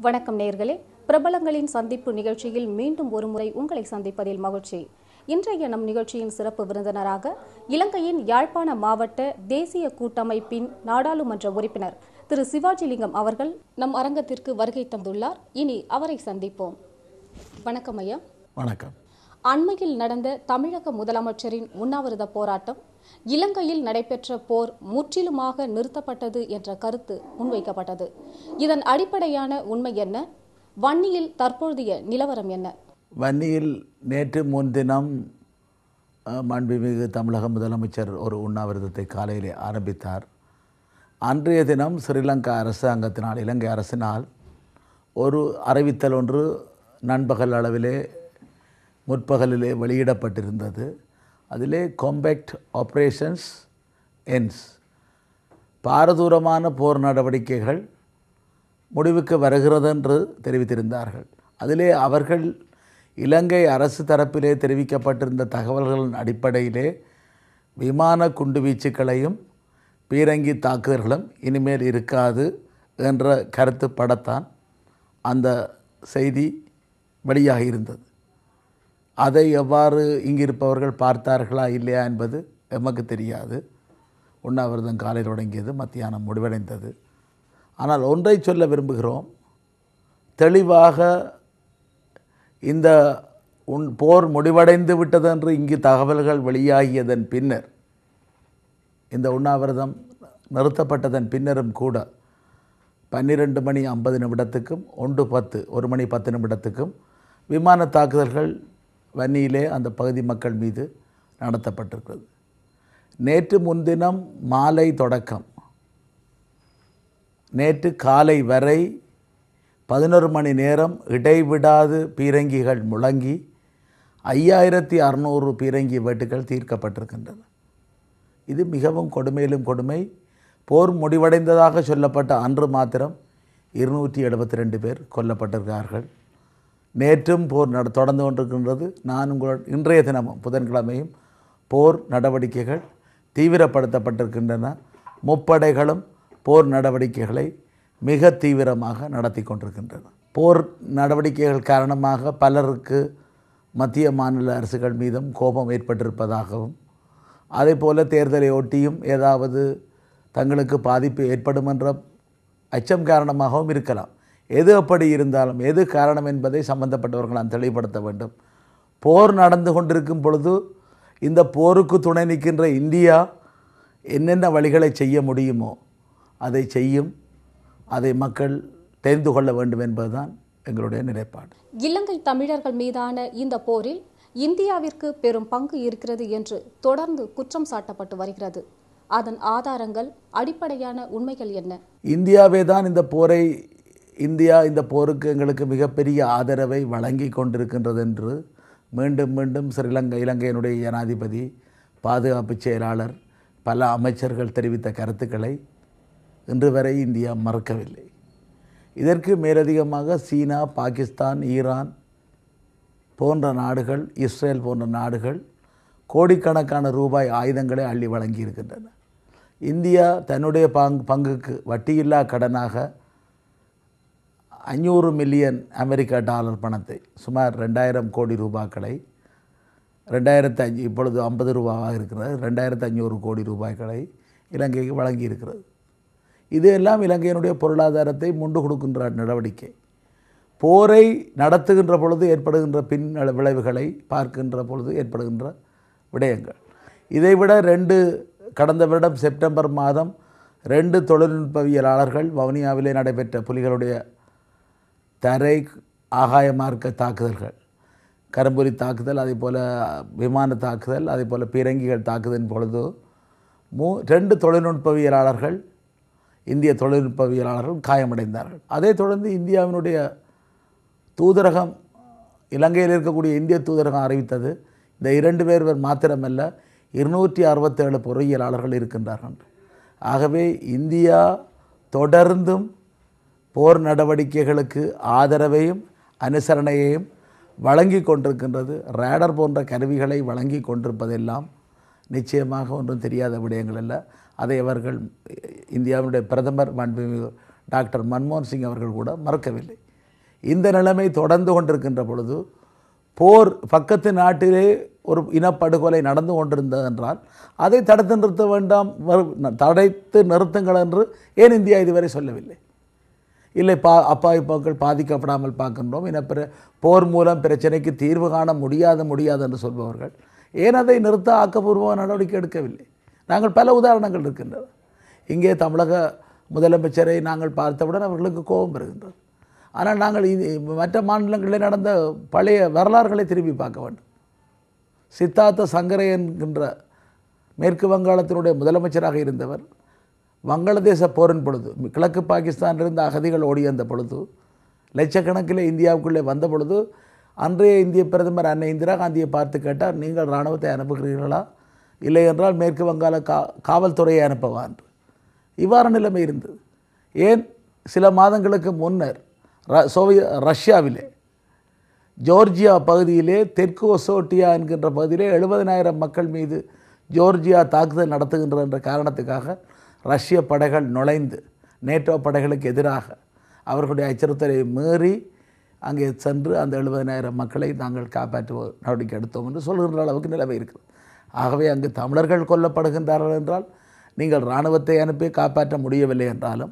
வணக்கம் நேர்களே பிரபலங்களின் சந்திப்பு நிகழ்ச்சியில் மீண்டும் ஒருமுறை உங்களை சந்திப்பதில் மகிழ்ச்சி இன்றைய நம் நிகழ்ச்சியின் சிறப்பு விருந்தினராக இலங்கையின் யாழ்ப்பாண மாவட்ட தேசிய கூட்டமைப்பின் நாடாளுமன்ற உறுப்பினர் திரு சிவாஜிலிங்கம் அவர்கள் நம் அரங்கத்திற்கு வருகை தந்துள்ளார் இனி அவரை சந்திப்போம் வணக்கம் ஐயா வணக்கம் அண்மையில் நடந்த தமிழக முதலமைச்சரின் உண்ணாவிரத போராட்டம் இலங்கையில் நடைபெற்ற போர் முற்றிலுமாக நிறுத்தப்பட்டது என்ற கருத்து முன்வைக்கப்பட்டது இதன் அடிப்படையான உண்மை என்ன வன்னியில் தற்போதைய நிலவரம் என்ன வன்னியில் நேற்று முன்தினம் அஹ், மாண்புமிகு தமிழக முதலமைச்சர் ஒரு உண்ணாவிரதத்தை காலையிலே ஆரம்பித்தார் அன்றைய தினம் ஸ்ரீலங்கா அரசாங்கத்தினால் இலங்கை அரசினால் ஒரு அறிவித்தல் ஒன்று நண்பகல் அளவிலே முற்பகலிலே வெளியிடப்பட்டிருந்தது அதிலே காம்பேக்ட் ஆப்ரேஷன்ஸ் என்ஸ் பாரதூரமான போர் நடவடிக்கைகள் முடிவுக்கு வருகிறது என்று தெரிவித்திருந்தார்கள் அதிலே அவர்கள் இலங்கை அரசு தரப்பிலே தெரிவிக்கப்பட்டிருந்த தகவல்களின் அடிப்படையிலே விமான குண்டுவீச்சுக்களையும் பீரங்கி தாக்குதல்களும் இனிமேல் இருக்காது என்ற கருத்துப்படத்தான் அந்த செய்தி வெளியாக இருந்தது அதை எவ்வாறு இங்கிருப்பவர்கள் பார்த்தார்களா இல்லையா என்பது எமக்கு தெரியாது உண்ணாவிரதம் காலையில் தொடங்கியது மத்தியானம் முடிவடைந்தது ஆனால் ஒன்றை சொல்ல விரும்புகிறோம் தெளிவாக இந்த உன் போர் முடிவடைந்து விட்டது என்று இங்கு தகவல்கள் வெளியாகியதன் பின்னர் இந்த உண்ணாவிரதம் நிறுத்தப்பட்டதன் பின்னரும் கூட பன்னிரெண்டு மணி ஐம்பது நிமிடத்துக்கும் ஒன்று பத்து ஒரு மணி பத்து நிமிடத்துக்கும் விமான தாக்குதல்கள் வன்னியிலே அந்த பகுதி மக்கள் மீது நடத்தப்பட்டிருக்கிறது நேற்று முன்தினம் மாலை தொடக்கம் நேற்று காலை வரை பதினொரு மணி நேரம் இடைவிடாது பீரங்கிகள் முழங்கி ஐயாயிரத்தி அறநூறு பீரங்கி வேட்டுகள் தீர்க்கப்பட்டிருக்கின்றன இது மிகவும் கொடுமையிலும் கொடுமை போர் முடிவடைந்ததாக சொல்லப்பட்ட அன்று மாத்திரம் இருநூற்றி எழுபத்தி ரெண்டு பேர் கொல்லப்பட்டிருக்கிறார்கள் நேற்றும் போர் நட தொடர்ந்து கொண்டிருக்கின்றது நான் உங்கள் இன்றைய தினமும் புதன்கிழமையும் போர் நடவடிக்கைகள் தீவிரப்படுத்தப்பட்டிருக்கின்றன முப்படைகளும் போர் நடவடிக்கைகளை மிக தீவிரமாக நடத்தி கொண்டிருக்கின்றன போர் நடவடிக்கைகள் காரணமாக பலருக்கு மத்திய மாநில அரசுகள் மீதும் கோபம் ஏற்பட்டிருப்பதாகவும் அதே போல தேர்தலை ஒட்டியும் ஏதாவது தங்களுக்கு பாதிப்பு ஏற்படும் என்ற அச்சம் காரணமாகவும் இருக்கலாம் எது அப்படி இருந்தாலும் எது காரணம் என்பதை சம்பந்தப்பட்டவர்கள் நான் தெளிவுபடுத்த வேண்டும் போர் நடந்து கொண்டிருக்கும் பொழுது இந்த போருக்கு துணை நிற்கின்ற இந்தியா என்னென்ன வழிகளை செய்ய முடியுமோ அதை செய்யும் அதை மக்கள் தெரிந்து கொள்ள வேண்டும் என்பதுதான் எங்களுடைய நிலைப்பாடு இலங்கை தமிழர்கள் மீதான இந்த போரில் இந்தியாவிற்கு பெரும் பங்கு இருக்கிறது என்று தொடர்ந்து குற்றம் சாட்டப்பட்டு வருகிறது அதன் ஆதாரங்கள் அடிப்படையான உண்மைகள் என்ன இந்தியாவே தான் இந்த போரை இந்தியா இந்த போருக்கு எங்களுக்கு மிகப்பெரிய ஆதரவை வழங்கி கொண்டிருக்கின்றது என்று மீண்டும் மீண்டும் ஸ்ரீலங்கா இலங்கையினுடைய ஜனாதிபதி பாதுகாப்பு செயலாளர் பல அமைச்சர்கள் தெரிவித்த கருத்துக்களை இன்று வரை இந்தியா மறக்கவில்லை இதற்கு மேலதிகமாக சீனா பாகிஸ்தான் ஈரான் போன்ற நாடுகள் இஸ்ரேல் போன்ற நாடுகள் கோடிக்கணக்கான ரூபாய் ஆயுதங்களை அள்ளி வழங்கியிருக்கின்றன இந்தியா தன்னுடைய பங் பங்குக்கு வட்டியில்லா கடனாக அஞ்சூறு மில்லியன் அமெரிக்க டாலர் பணத்தை சுமார் ரெண்டாயிரம் கோடி ரூபாய்களை ரெண்டாயிரத்து அஞ்சு இப்பொழுது ஐம்பது ரூபாவாக இருக்கிறது ரெண்டாயிரத்து அஞ்சூறு கோடி ரூபாய்களை இலங்கைக்கு வழங்கியிருக்கிறது இது எல்லாம் இலங்கையினுடைய பொருளாதாரத்தை முண்டு கொடுக்கின்ற நடவடிக்கை போரை நடத்துகின்ற பொழுது ஏற்படுகின்ற பின் விளைவுகளை பார்க்கின்ற பொழுது ஏற்படுகின்ற விடயங்கள் இதைவிட ரெண்டு கடந்த வருடம் செப்டம்பர் மாதம் ரெண்டு தொழில்நுட்பவியலாளர்கள் வவுனியாவிலே நடைபெற்ற புலிகளுடைய தரை ஆகாய மார்க்க தாக்குதல்கள் கரும்புலி தாக்குதல் அதே போல் விமான தாக்குதல் அதே போல் பீரங்கிகள் தாக்குதலின் பொழுது மூ ரெண்டு தொழில்நுட்பவியலாளர்கள் இந்திய தொழில்நுட்பவியலாளர்கள் காயமடைந்தார்கள் அதைத் தொடர்ந்து இந்தியாவினுடைய தூதரகம் இலங்கையில் இருக்கக்கூடிய இந்திய தூதரகம் அறிவித்தது இந்த இரண்டு பேர் மாத்திரமல்ல இருநூற்றி அறுபத்தேழு பொறியியலாளர்கள் இருக்கின்றார்கள் ஆகவே இந்தியா தொடர்ந்தும் போர் நடவடிக்கைகளுக்கு ஆதரவையும் அனுசரணையையும் வழங்கி கொண்டிருக்கின்றது ரேடர் போன்ற கருவிகளை வழங்கி கொண்டிருப்பதெல்லாம் நிச்சயமாக ஒன்றும் தெரியாத விடயங்கள் அல்ல அதை அவர்கள் இந்தியாவினுடைய பிரதமர் மாண்புமிகு டாக்டர் மன்மோகன் சிங் அவர்கள் கூட மறக்கவில்லை இந்த நிலைமை தொடர்ந்து கொண்டிருக்கின்ற பொழுது போர் பக்கத்து நாட்டிலே ஒரு இனப்படுகொலை நடந்து கொண்டிருந்தது என்றால் அதை தடுத்து நிறுத்த வேண்டாம் வரு- தடைத்து நிறுத்துங்கள் என்று ஏன் இந்தியா இதுவரை சொல்லவில்லை இல்லை பா அப்பாவி மக்கள் பாதிக்கப்படாமல் பார்க்கின்றோம் இனப்பிர போர் மூலம் பிரச்சனைக்கு தீர்வு காண முடியாது முடியாது என்று சொல்பவர்கள் ஏன் அதை நிறுத்த ஆக்கப்பூர்வ நடவடிக்கை எடுக்கவில்லை நாங்கள் பல உதாரணங்கள் இருக்கின்றன இங்கே தமிழக முதலமைச்சரை நாங்கள் பார்த்தவுடன் அவர்களுக்கு கோபம் வருகின்றது ஆனால் நாங்கள் இது மற்ற மாநிலங்களில் நடந்த பழைய வரலாறுகளை திரும்பி பார்க்க வேண்டும் சித்தார்த்த சங்கரை என்கின்ற மேற்கு வங்காளத்தினுடைய முதலமைச்சராக இருந்தவர் வங்காளதேச போரின் பொழுது கிழக்கு பாகிஸ்தானிலிருந்து அகதிகள் ஓடி வந்த பொழுது லட்சக்கணக்கில் இந்தியாவுக்குள்ளே வந்த பொழுது அன்றைய இந்திய பிரதமர் அன்னை இந்திரா காந்தியை பார்த்து கேட்டார் நீங்கள் இராணுவத்தை அனுப்புகிறீர்களா இல்லை என்றால் மேற்கு வங்காள கா காவல்துறையை அனுப்பவா என்று இவ்வாறு நிலைமை இருந்தது ஏன் சில மாதங்களுக்கு முன்னர் ர சோவிய ரஷ்யாவிலே ஜோர்ஜியா பகுதியிலே தெற்கு ஒசோட்டியா என்கின்ற பகுதியிலே எழுபதனாயிரம் மக்கள் மீது ஜோர்ஜியா தாக்குதல் நடத்துகின்ற என்ற காரணத்துக்காக ரஷ்ய படைகள் நுழைந்து நேட்டோ படைகளுக்கு எதிராக அவர்களுடைய அச்சுறுத்தலை மீறி அங்கே சென்று அந்த எழுபதனாயிரம் மக்களை நாங்கள் காப்பாற்ற நடவடிக்கை எடுத்தோம் என்று சொல்கின்ற அளவுக்கு நிலைமை இருக்குது ஆகவே அங்கு தமிழர்கள் கொல்லப்படுகின்றார்கள் என்றால் நீங்கள் இராணுவத்தை அனுப்பி காப்பாற்ற முடியவில்லை என்றாலும்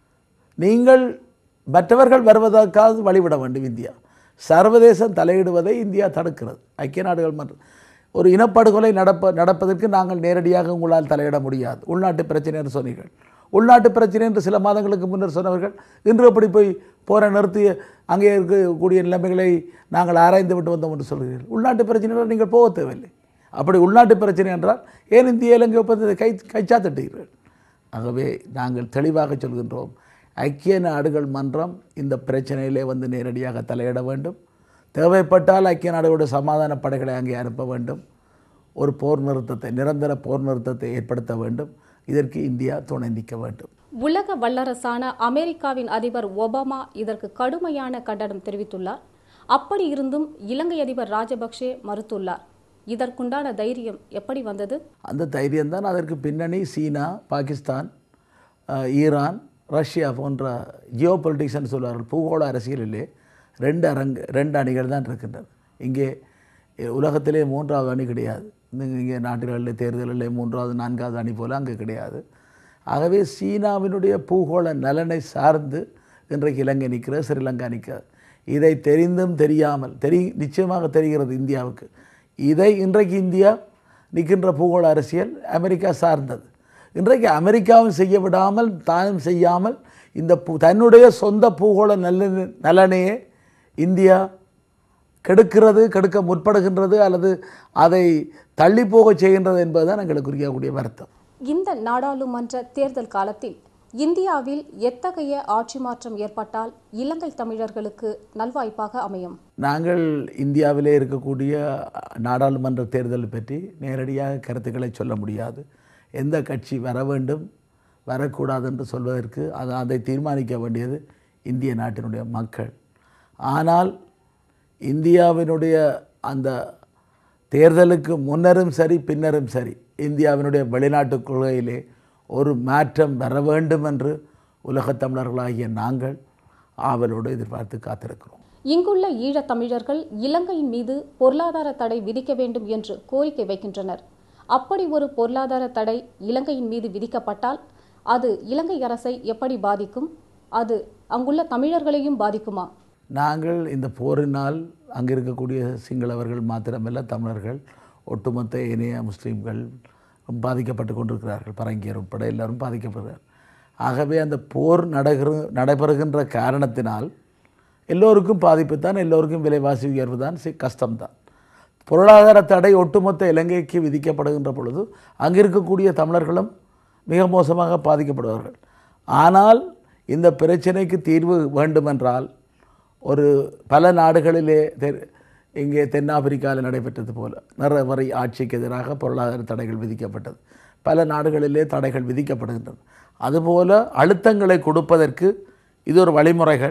நீங்கள் மற்றவர்கள் வருவதற்காக வழிவிட வேண்டும் இந்தியா சர்வதேசம் தலையிடுவதை இந்தியா தடுக்கிறது ஐக்கிய நாடுகள் மன்றம் ஒரு இனப்படுகொலை நடப்ப நடப்பதற்கு நாங்கள் நேரடியாக உங்களால் தலையிட முடியாது உள்நாட்டு பிரச்சனை என்று சொன்னீர்கள் உள்நாட்டு பிரச்சனை என்று சில மாதங்களுக்கு முன்னர் சொன்னவர்கள் இன்று அப்படி போய் போரை நிறுத்தி அங்கே இருக்கக்கூடிய நிலைமைகளை நாங்கள் ஆராய்ந்து விட்டு வந்தோம் என்று சொல்கிறீர்கள் உள்நாட்டு பிரச்சனைகள் நீங்கள் போக தேவையில்லை அப்படி உள்நாட்டு பிரச்சனை என்றால் ஏன் இந்திய இலங்கை ஒப்பந்தத்தை கை கைச்சாத்திட்டீர்கள் ஆகவே நாங்கள் தெளிவாக சொல்கின்றோம் ஐக்கிய நாடுகள் மன்றம் இந்த பிரச்சனையிலே வந்து நேரடியாக தலையிட வேண்டும் தேவைப்பட்டால் ஐக்கிய நாடுகளுடைய சமாதான படைகளை அங்கே அனுப்ப வேண்டும் ஒரு போர் நிறுத்தத்தை நிரந்தர போர் நிறுத்தத்தை ஏற்படுத்த வேண்டும் இதற்கு இந்தியா துணை நிற்க வேண்டும் உலக வல்லரசான அமெரிக்காவின் அதிபர் ஒபாமா இதற்கு கடுமையான கண்டனம் தெரிவித்துள்ளார் அப்படி இருந்தும் இலங்கை அதிபர் ராஜபக்சே மறுத்துள்ளார் இதற்குண்டான தைரியம் எப்படி வந்தது அந்த தைரியம்தான் அதற்கு பின்னணி சீனா பாகிஸ்தான் அஹ், ஈரான் ரஷ்யா போன்ற ஜியோ பொலிட்டிக்ஸ்னு சொல்வார்கள் பூகோள அரசியலிலே ரெண்டு அரங்கு ரெண்டு அணிகள் தான் இருக்கின்றன இங்கே அஹ், உலகத்திலே மூன்றாவது அணி கிடையாது இந்த- இங்கே நாடுகளில் தேர்தலில் மூன்றாவது நான்காவது அணி போல அங்கே கிடையாது ஆகவே சீனாவினுடைய பூகோள நலனை சார்ந்து இன்றைக்கு இலங்கை நிற்கிறது ஸ்ரீலங்கா நிற்கிறது இதை தெரிந்தும் தெரியாமல் தெரி நிச்சயமாக தெரிகிறது இந்தியாவுக்கு இதை இன்றைக்கு இந்தியா நிற்கின்ற பூகோள அரசியல் அமெரிக்கா சார்ந்தது இன்றைக்கு அமெரிக்காவும் செய்ய விடாமல் தானும் செய்யாமல் இந்த பூ தன்னுடைய சொந்த பூகோள நல்ல நலனையே இந்தியா கெடுக்கிறது கெடுக்க முற்படுகின்றது அல்லது அதை தள்ளி போகச் செய்கின்றது என்பதுதான் எங்களுக்கு இருக்கக்கூடிய வருத்தம் இந்த நாடாளுமன்ற தேர்தல் காலத்தில் இந்தியாவில் எத்தகைய ஆட்சி மாற்றம் ஏற்பட்டால் இலங்கை தமிழர்களுக்கு நல்வாய்ப்பாக அமையும் நாங்கள் இந்தியாவிலே இருக்கக்கூடிய நாடாளுமன்ற தேர்தல் பற்றி நேரடியாக கருத்துக்களை சொல்ல முடியாது எந்த கட்சி வர வேண்டும் வரக்கூடாது என்று சொல்வதற்கு அது அதை தீர்மானிக்க வேண்டியது இந்திய நாட்டினுடைய மக்கள் ஆனால் இந்தியாவினுடைய அந்த தேர்தலுக்கு முன்னரும் சரி பின்னரும் சரி இந்தியாவினுடைய வெளிநாட்டு கொள்கையிலே ஒரு மாற்றம் வர வேண்டும் என்று உலகத் தமிழர்களாகிய நாங்கள் ஆவலோடு எதிர்பார்த்து காத்திருக்கிறோம் இங்குள்ள ஈழத் தமிழர்கள் இலங்கையின் மீது பொருளாதார தடை விதிக்க வேண்டும் என்று கோரிக்கை வைக்கின்றனர் அப்படி ஒரு பொருளாதார தடை இலங்கையின் மீது விதிக்கப்பட்டால் அது இலங்கை அரசை எப்படி பாதிக்கும் அது அங்குள்ள தமிழர்களையும் பாதிக்குமா நாங்கள் இந்த போரினால் அங்கே இருக்கக்கூடிய சிங்களவர்கள் மாத்திரமல்ல தமிழர்கள் ஒட்டுமொத்த இணைய முஸ்லீம்கள் பாதிக்கப்பட்டு கொண்டிருக்கிறார்கள் பரங்கியர் உட்பட எல்லாரும் பாதிக்கப்படுகிறார் ஆகவே அந்த போர் நடகிற நடைபெறுகின்ற காரணத்தினால் எல்லோருக்கும் பாதிப்பு தான் எல்லோருக்கும் விலைவாசி உயர்வு தான் சி- கஷ்டம்தான் பொருளாதார தடை ஒட்டுமொத்த இலங்கைக்கு விதிக்கப்படுகின்ற பொழுது அங்கே இருக்கக்கூடிய தமிழர்களும் மிக மோசமாக பாதிக்கப்படுவார்கள் ஆனால் இந்த பிரச்சனைக்கு தீர்வு வேண்டுமென்றால் ஒரு பல நாடுகளிலே தெ- இங்கே தென்னாப்பிரிக்காவில் நடைபெற்றது போல நிறவரை ஆட்சிக்கு எதிராக பொருளாதார தடைகள் விதிக்கப்பட்டது பல நாடுகளிலே தடைகள் விதிக்கப்படுகின்றன அதுபோல அழுத்தங்களை கொடுப்பதற்கு இது ஒரு வழிமுறைகள்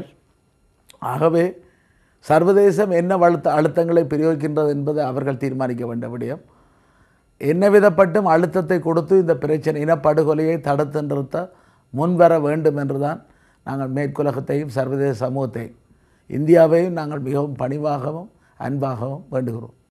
ஆகவே சர்வதேசம் என்ன அழுத்த அழுத்தங்களை பிரயோகிக்கின்றது என்பதை அவர்கள் தீர்மானிக்க வேண்டிய விடயம் என்ன விதப்பட்டும் அழுத்தத்தை கொடுத்து இந்த பிரச்சனை இனப்படுகொலையை தடுத்து நிறுத்த முன்வர வேண்டும் என்றுதான் நாங்கள் மேற்குலகத்தையும் சர்வதேச சமூகத்தையும் இந்தியாவையும் நாங்கள் மிகவும் பணிவாகவும் அன்பாகவும் வேண்டுகிறோம்